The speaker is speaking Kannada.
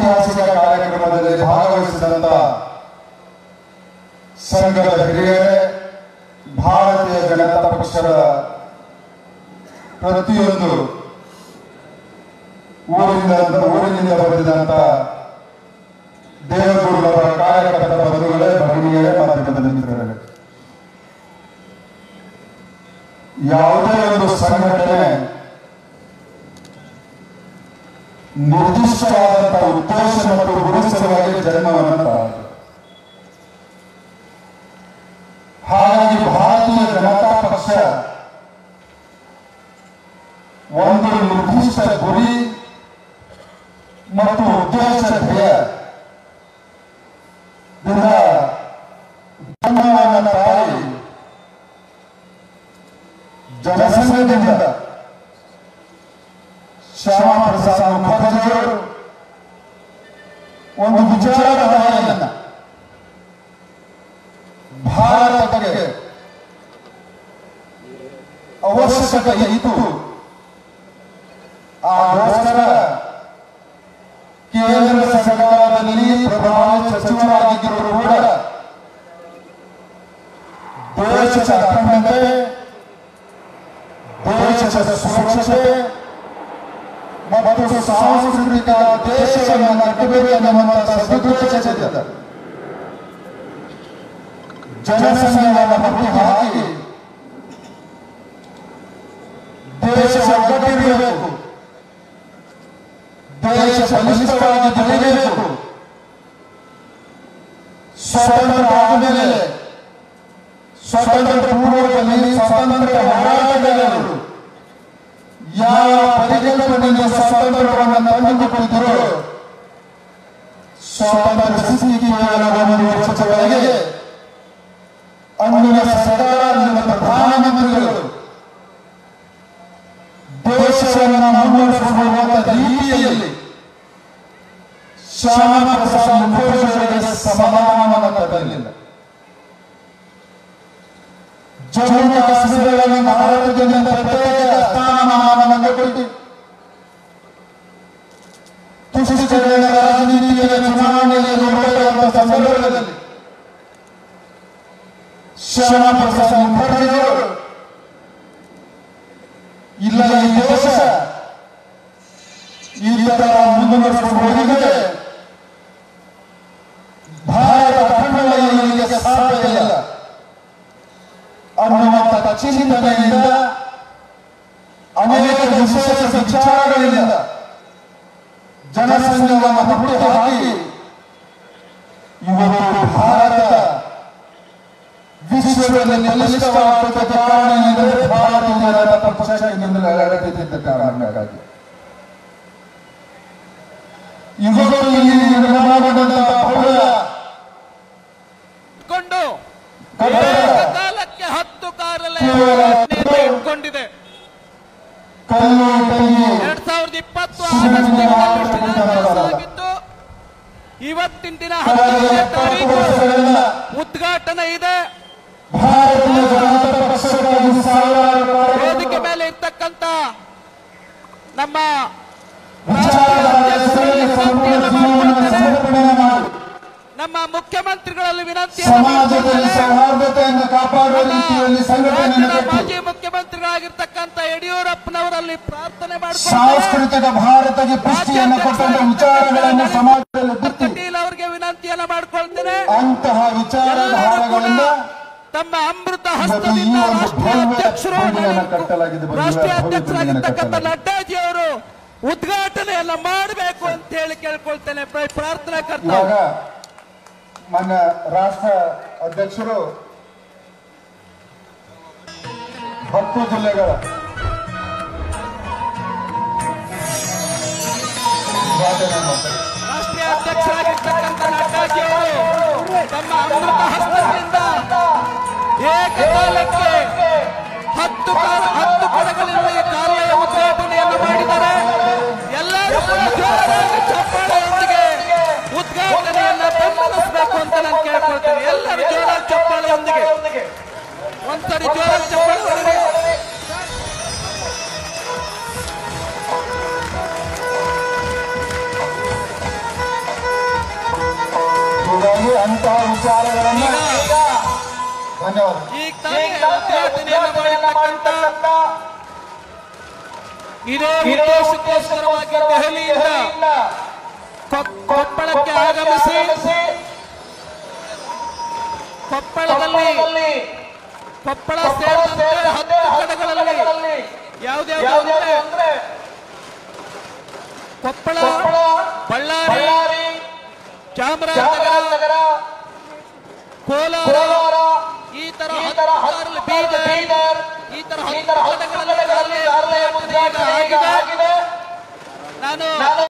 ಐತಿಹಾಸಿಕ ಕಾರ್ಯಕ್ರಮದಲ್ಲಿ ಭಾಗವಹಿಸಿದಂತ ಸಂಘದ ಹಿರಿಯರೇ ಭಾರತೀಯ ಜನತಾ ಪಕ್ಷದ ಪ್ರತಿಯೊಂದು ಊರಿನಿಂದ ಊರಿನಿಂದ ಬಂದಿದಂತ ದೇವಗುರುಗಳ ಕಾರ್ಯಕರ್ತ ಬಂಧುಗಳೇ ಭಗಿನಿಯರೇ ಮಾಧ್ಯಮದ ಮಿತ್ರರೇ ಯಾವುದೇ ಒಂದು ಸಂಘಟನೆ ನಿರ್ದಿಷ್ಟವಾದಂತಹ ಉದ್ದೇಶ ಮತ್ತು ಗುರಿ ಸಲುವಾಗಿ ಜನ್ಮವನ್ನು ತಾಳಿದೆ ಹಾಗಾಗಿ ಭಾರತೀಯ ಜನತಾ ಪಕ್ಷ ಒಂದು ನಿರ್ದಿಷ್ಟ ಗುರಿ ಮತ್ತು ಉದ್ದೇಶ ಧ್ಯೇಯ ದಿಂದ ಜನ್ಮವನ್ನು ತಾಳಿ ಜನಸಂಘದಿಂದ ಶ್ಯಾಮಾ ಪ್ರಸಾದ್ ಮುಖರ್ಜಿಯವರು ಒಂದು ವಿಚಾರಧಾರೆಯನ್ನ ಭಾರತಕ್ಕೆ ಅವಶ್ಯಕತೆ ಇತ್ತು ಆಗೋಸ್ಕರ ಕೇಂದ್ರ ಸರ್ಕಾರದಲ್ಲಿ ಪ್ರಧಾನ ಸಚಿವರಾಗಿದ್ದರೂ ಕೂಡ ದೇಶದ ಅಖಂಡತೆ ದೇಶದ ಸುರಕ್ಷತೆ ಮತ್ತು ಸಾಂಸ್ಕೃತಿಕ ದೇಶವನ್ನು ಕಟ್ಟಬೇಕು ಎನ್ನುವಂತಹ ಸದುದ್ದೇಶದಿಂದ ಜನಸಂಘವನ್ನು ಹುಟ್ಟಿ ಹಾಕಿ ದೇಶ ಒಗ್ಗಟ್ಟಿರಬೇಕು ದೇಶ ಬಲಿಷ್ಠವಾಗಿ ಬೆಳೆಯಬೇಕು ಸ್ವತಂತ್ರ ಆದಮೇಲೆ ಸ್ವತಂತ್ರ ಪೂರ್ವದಲ್ಲಿ ಸ್ವತಂತ್ರ ಹೋರಾಟಗಾರರು ಯಾವ ಪರಿಕಲ್ಪನೆಗೆ ಸ್ವಾತಂತ್ರ್ಯವನ್ನು ತಂದುಕೊಟ್ಟಿದ್ದರೋ ಸ್ವಾತಂತ್ರ್ಯ ಸ್ಥಿತಿ ಕೇವಲ ಒಂದು ವರ್ಷದವರೆಗೆ ಅಂದಿನ ಸರ್ಕಾರ ಅಂದಿನ ಪ್ರಧಾನಮಂತ್ರಿಗಳು ದೇಶವನ್ನು ಮುನ್ನಡೆಸುವಂತ ರೀತಿಯಲ್ಲಿ ಶ್ಯಾಮ ಪ್ರಸಾದ್ ಮುಖರ್ಜಿಯವರಿಗೆ ಸಮಾಧಾನವನ್ನು ತರಲಿಲ್ಲ ಜಮ್ಮು ಕಾಶ್ಮೀರವನ್ನು ಭಾರತದಿಂದ ಪ್ರತ್ಯೇಕ ಸ್ಥಾನಮಾನವನ್ನು ಕೊಟ್ಟು ತುಷ್ಟೀಕರಣ ರಾಜನೀತಿಯ ಚುನಾವಣೆಯಲ್ಲಿ ನೋಡುತ್ತಿರುವ ಸಂದರ್ಭದಲ್ಲಿ ಶ್ಯಾಮ ಪ್ರಸಾದ್ ಮುಖರ್ಜಿಯವರು ಇಲ್ಲ ಈ ದೇಶ ಈ ತರ ಮುಂದುವರಿಸಿಕೊಂಡು ಹೋಗಿದ್ರೆ ಭಾರತ ಅಖಂಡವಾಗಿ ಸಾಧ್ಯ ಇಲ್ಲ ಅನ್ನುವಂಥ ಚಿಂತನೆಯಿಂದ ಅನೇಕ ವಿಶೇಷ ವಿಚಾರಗಳಿಂದ ಜನಸಂಘವನ್ನು ಹುಟ್ಟು ಹಾಕಿ ಇವತ್ತು ಭಾರತ ವಿಶ್ವದಲ್ಲಿ ಬಲಿಷ್ಠವಾಗುವುದಕ್ಕೆ ಕಾರಣ ಎಂದರೆ ಭಾರತೀಯ ಜನತಾ ಪಕ್ಷ ಎಂದು ಹೇಳುತ್ತಿದ್ದ ಕಾರಣಕ್ಕಾಗಿ ಇವತ್ತು ಇಲ್ಲಿ ನಿರ್ಮಾಣಗೊಂಡಂತಹ ಭವ್ಯ ಕೊಂಡು ಕಟ್ಟಡ ಏಕಕಾಲಕ್ಕೆ ಹತ್ತು ಕಾರ್ಯಾಲಯ ಇಟ್ಕೊಂಡಿದೆ ಕಲ್ಲು ಕೈಯಿ ಎರಡ್ ಸಾವಿರದ ಇಪ್ಪತ್ತು ಆಗಸ್ಟ್ ತಿಂಗಳಲ್ಲಿ ಶಿಲಾನ್ಯಾಸ ಆಗಿದ್ದು ಇವತ್ತಿನ ದಿನ ಹತ್ತೊಂಬತ್ತನೇ ತಾರೀಕು ಉದ್ಘಾಟನೆ ಇದೆ ಭಾರತೀಯ ಜನತಾ ಪಕ್ಷಕ್ಕಾಗಿ ಸಾವಿರಾರು ಕಾರ್ಯಕರ್ತರು ವೇದಿಕೆ ಮೇಲೆ ಇರ್ತಕ್ಕಂತ ನಮ್ಮ ವಿಚಾರಧಾರೆ ಹೆಸರಲ್ಲಿ ಸಂಪೂರ್ಣ ಜೀವನವನ್ನು ಸಮರ್ಪಣೆ ಮಾಡಿ ನಮ್ಮ ಮುಖ್ಯಮಂತ್ರಿಗಳಲ್ಲಿ ವಿನಂತಿ ಸಮಾಜದಲ್ಲಿ ಸೌಹಾರ್ದತೆಯನ್ನು ಕಾಪಾಡುವ ರೀತಿಯಲ್ಲಿ ಸಂಘಟನೆಯನ್ನು ರಾಜ್ಯದ ಕಟ್ಟಿ ಮಾಜಿ ಮುಖ್ಯಮಂತ್ರಿಗಳಾಗಿರ್ತಕ್ಕಂಥ ಯಡಿಯೂರಪ್ಪನವರಲ್ಲಿ ಪ್ರಾರ್ಥನೆ ಮಾಡ್ಕೊಂಡು ಸಾಂಸ್ಕೃತಿಕ ಭಾರತಕ್ಕೆ ಪುಷ್ಟಿಯನ್ನು ಕೊಟ್ಟಂತ ವಿಚಾರಗಳನ್ನು ಸಮಾಜದಲ್ಲಿ ಬಿತ್ತಿ ಕಟೀಲ್ ಅವರಿಗೆ ವಿನಂತಿಯನ್ನ ಮಾಡ್ಕೊಳ್ತೇನೆ ಅಂತಹ ವಿಚಾರಧಾರೆಗಳಿಂದ ತಮ್ಮ ಅಮೃತ ಇವತ್ತು ಈ ಹಸ್ತದಿಂದ ಒಂದು ರಾಷ್ಟ್ರೀಯ ಭವ್ಯ ಅಧ್ಯಕ್ಷರು ಬಿಲ್ಡಿಂಗನ್ನು ಕಟ್ಟಲಾಗಿದೆ, ಭವ್ಯ ರಾಷ್ಟ್ರೀಯ ಭವ್ಯ ಅಧ್ಯಕ್ಷರಾಗಿರ್ತಕ್ಕಂಥ ಬಿಲ್ಡಿಂಗನ್ನು ನಡ್ಡಾಜಿ ಅವರು ಉದ್ಘಾಟನೆಯನ್ನ ಮಾಡಬೇಕು ಅಂತ ಹೇಳಿ ಕೇಳ್ಕೊಳ್ತೇನೆ ಪ್ರ- ಪ್ರಾರ್ಥನಾ ಕರ್ತ ಇವಾಗ ಮಾನ್ಯ ರಾಷ್ಟ್ರ ಅಧ್ಯಕ್ಷರು ಹತ್ತು ಜಿಲ್ಲೆಗಳ ಉದ್ಘಾಟನೆ ಮಾಡ್ತಾರೆ ರಾಷ್ಟ್ರೀಯ ಅಧ್ಯಕ್ಷರಾಗಿರ್ತಕ್ಕಂಥ ನಡ್ಡಾಜಿ ಅವರು ತಮ್ಮ ಅಮೃತ ಹಸ್ತದಿಂದ ಏಕಕಾಲಕ್ಕೆ ಹತ್ತು ಕಾರ- ಹತ್ತು ಕಡೆಗಳಲ್ಲಿ ಕಾರ್ಯಾಲಯ ಉದ್ಘಾಟನೆಯನ್ನು ಮಾಡಿದ್ದಾರೆ ಎಲ್ಲರೂ ಕೂಡ ಜೋರಾಗಿ ಚಪ್ಪಾಳೆಯೊಂದಿಗೆ ಉದ್ಘಾಟನೆಯನ್ನ ಬೆಂಬಲಿಸಬೇಕು ಅಂತ ನಾನು ಕೇಳ್ಕೊಳ್ತೇನೆ ಎಲ್ಲರೂ ಜೋರಾಗಿ ಚಪ್ಪಾಳೆಯೊಂದಿಗೆ ಒಂದ್ಸರಿ ಜೋರಾಗಿ ಚಪ್ಪಾಳೆ ಹೊಡೆರಿ. ಇಂತಹ ವಿಚಾರಗಳನ್ನ ಈಗ ಧನ್ಯವಾದ ಈಗ ತಾನೇ ಉದ್ಘಾಟನೆಯನ್ನು ಮಾಡಿರ್ತಕ್ಕಂಥ ಇದೇ ಉದ್ದೇಶಕ್ಕೋಸ್ಕರವಾಗಿ ದೆಹಲಿಯಿಂದ ಕೊ- ಕೊಪ್ಪಳಕ್ಕೆ ಆಗಮಿಸಿ ಕೊಪ್ಪಳದಲ್ಲಿ ಕೊಪ್ಪಳ ಸೇರಿದಂತೆ ಹತ್ತು ಕಡೆಗಳಲ್ಲಿ ಯಾವ್ದ್ಯಾವ್ದು ಅಂದ್ರೆ ಕೊಪ್ಪಳ ಬಳ್ಳಾರಿ ಚಾಮರಾಜನಗರ ಕೋಲಾರ ಈ ತರ ಹತ್ತು ಬೀದರ್ ಈ ತರ ಹತ್ತು ಕಡೆಗಳಲ್ಲಿ ಆಗಲೇ ಉದ್ಘಾಟನೆ ಆಗಿದೆ ನಾನು